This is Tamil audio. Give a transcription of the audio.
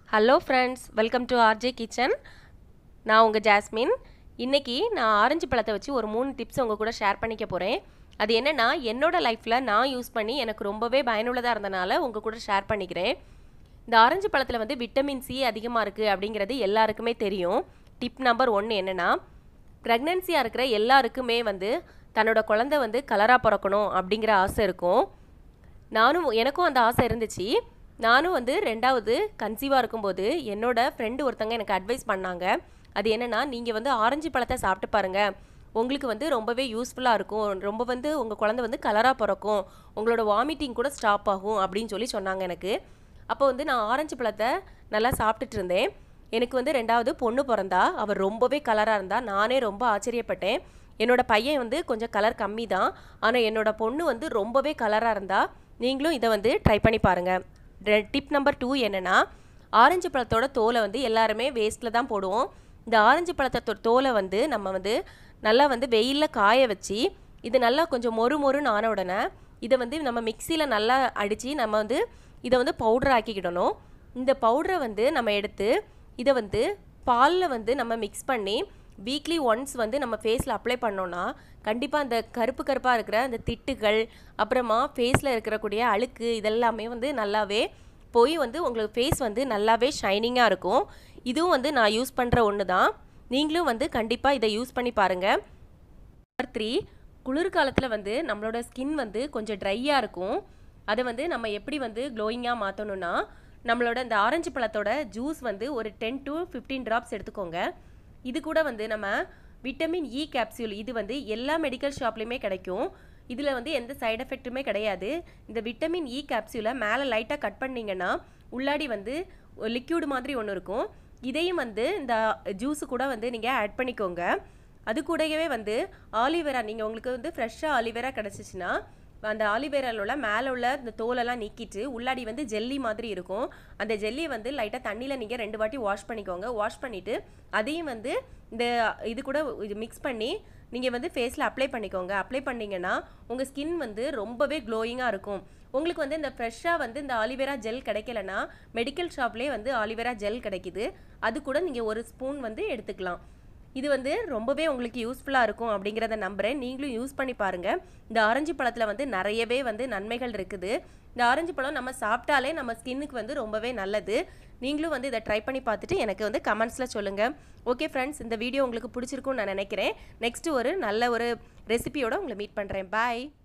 hello friends welcome to RJ kitchen நான் உங்கள் ஜாஸ்மின் இன்னைக்கு நான் ஆரஞ்சு பழத்தை வச்சு ஒரு மூணு டிப்ஸ் உங்கள் கூட ஷேர் பண்ணிக்க போகிறேன் அது என்னென்னா என்னோட லைஃப்பில் நான் யூஸ் பண்ணி எனக்கு ரொம்பவே பயனுள்ளதாக இருந்தனால உங்கள் கூட ஷேர் பண்ணிக்கிறேன் இந்த ஆரஞ்சு பழத்தில் வந்து விட்டமின் சி அதிகமாக இருக்குது அப்படிங்கிறது எல்லாருக்குமே தெரியும் டிப் நம்பர் ஒன்று என்னென்னா ப்ரெக்னென்சியாக இருக்கிற எல்லாருக்குமே வந்து தன்னோட குழந்தை வந்து கலராக பிறக்கணும் அப்படிங்கிற ஆசை இருக்கும் நானும் எனக்கும் அந்த ஆசை இருந்துச்சு நானும் வந்து ரெண்டாவது கன்சீவாக இருக்கும்போது என்னோட ஃப்ரெண்டு ஒருத்தங்க எனக்கு அட்வைஸ் பண்ணாங்க அது என்னென்னா நீங்கள் வந்து ஆரஞ்சு பழத்தை சாப்பிட்டு பாருங்கள் உங்களுக்கு வந்து ரொம்பவே யூஸ்ஃபுல்லாக இருக்கும் ரொம்ப வந்து உங்கள் குழந்தை வந்து கலராக பிறக்கும் உங்களோட வாமிட்டிங் கூட ஸ்டாப் ஆகும் அப்படின்னு சொல்லி சொன்னாங்க எனக்கு அப்போ வந்து நான் ஆரஞ்சு பழத்தை நல்லா சாப்பிட்டுட்டு இருந்தேன் எனக்கு வந்து ரெண்டாவது பொண்ணு பிறந்தா அவள் ரொம்பவே கலராக இருந்தா நானே ரொம்ப ஆச்சரியப்பட்டேன் என்னோட பையன் வந்து கொஞ்சம் கலர் கம்மி தான் ஆனால் என்னோட பொண்ணு வந்து ரொம்பவே கலராக இருந்தா நீங்களும் இதை வந்து ட்ரை பண்ணி பாருங்கள் டிப் நம்பர் டூ என்னென்னா ஆரஞ்சு பழத்தோட தோலை வந்து எல்லாருமே வேஸ்ட்டில் தான் போடுவோம் இந்த ஆரஞ்சு பழத்தோட தோலை வந்து நம்ம வந்து நல்லா வந்து வெயிலில் காய வச்சு இது நல்லா கொஞ்சம் மொறு மொறுன்னு ஆன உடனே இதை வந்து நம்ம மிக்சியில் நல்லா அடித்து நம்ம வந்து இதை வந்து பவுடர் ஆக்கிக்கிடணும் இந்த பவுடரை வந்து நம்ம எடுத்து இதை வந்து பாலில் வந்து நம்ம மிக்ஸ் பண்ணி வீக்லி ஒன்ஸ் வந்து நம்ம ஃபேஸில் அப்ளை பண்ணோன்னா கண்டிப்பாக அந்த கருப்பு கருப்பாக இருக்கிற அந்த திட்டுகள் அப்புறமா ஃபேஸில் இருக்கக்கூடிய அழுக்கு இதெல்லாமே வந்து நல்லாவே போய் வந்து உங்களுக்கு ஃபேஸ் வந்து நல்லாவே ஷைனிங்காக இருக்கும் இதுவும் வந்து நான் யூஸ் பண்ணுற ஒன்று தான் நீங்களும் வந்து கண்டிப்பாக இதை யூஸ் பண்ணி பாருங்கள் நம்பர் த்ரீ குளிர்காலத்தில் வந்து நம்மளோட ஸ்கின் வந்து கொஞ்சம் ட்ரையாக இருக்கும் அதை வந்து நம்ம எப்படி வந்து க்ளோயிங்காக மாற்றணும்னா நம்மளோட இந்த ஆரஞ்சு பழத்தோட ஜூஸ் வந்து ஒரு டென் டு ஃபிஃப்டீன் ட்ராப்ஸ் எடுத்துக்கோங்க இது கூட வந்து நம்ம விட்டமின் இ கேப்சியூல் இது வந்து எல்லா மெடிக்கல் ஷாப்லேயுமே கிடைக்கும் இதில் வந்து எந்த சைடு எஃபெக்ட்டுமே கிடையாது இந்த விட்டமின் இ கேப்சியூலை மேலே லைட்டாக கட் பண்ணிங்கன்னா உள்ளாடி வந்து லிக்யூடு மாதிரி ஒன்று இருக்கும் இதையும் வந்து இந்த ஜூஸு கூட வந்து நீங்கள் ஆட் பண்ணிக்கோங்க அது கூடவே வந்து ஆலிவேரா நீங்கள் உங்களுக்கு வந்து ஃப்ரெஷ்ஷாக ஆலிவேரா கிடச்சிச்சின்னா அந்த ஆலிவேரால உள்ள மேலே உள்ள இந்த தோலெல்லாம் நீக்கிட்டு உள்ளாடி வந்து ஜெல்லி மாதிரி இருக்கும் அந்த ஜெல்லியை வந்து லைட்டாக தண்ணியில் நீங்கள் ரெண்டு வாட்டி வாஷ் பண்ணிக்கோங்க வாஷ் பண்ணிவிட்டு அதையும் வந்து இந்த இது கூட இது மிக்ஸ் பண்ணி நீங்கள் வந்து ஃபேஸில் அப்ளை பண்ணிக்கோங்க அப்ளை பண்ணிங்கன்னா உங்கள் ஸ்கின் வந்து ரொம்பவே க்ளோயிங்காக இருக்கும் உங்களுக்கு வந்து இந்த ஃப்ரெஷ்ஷாக வந்து இந்த ஆலிவேரா ஜெல் கிடைக்கலனா மெடிக்கல் ஷாப்லேயே வந்து ஆலிவேரா ஜெல் கிடைக்குது அது கூட நீங்கள் ஒரு ஸ்பூன் வந்து எடுத்துக்கலாம் இது வந்து ரொம்பவே உங்களுக்கு யூஸ்ஃபுல்லாக இருக்கும் அப்படிங்கிறத நம்புகிறேன் நீங்களும் யூஸ் பண்ணி பாருங்கள் இந்த ஆரஞ்சு பழத்தில் வந்து நிறையவே வந்து நன்மைகள் இருக்குது இந்த ஆரஞ்சு பழம் நம்ம சாப்பிட்டாலே நம்ம ஸ்கின்னுக்கு வந்து ரொம்பவே நல்லது நீங்களும் வந்து இதை ட்ரை பண்ணி பார்த்துட்டு எனக்கு வந்து கமெண்ட்ஸில் சொல்லுங்கள் ஓகே ஃப்ரெண்ட்ஸ் இந்த வீடியோ உங்களுக்கு பிடிச்சிருக்கும்னு நான் நினைக்கிறேன் நெக்ஸ்ட்டு ஒரு நல்ல ஒரு ரெசிபியோட உங்களை மீட் பண்ணுறேன் பாய்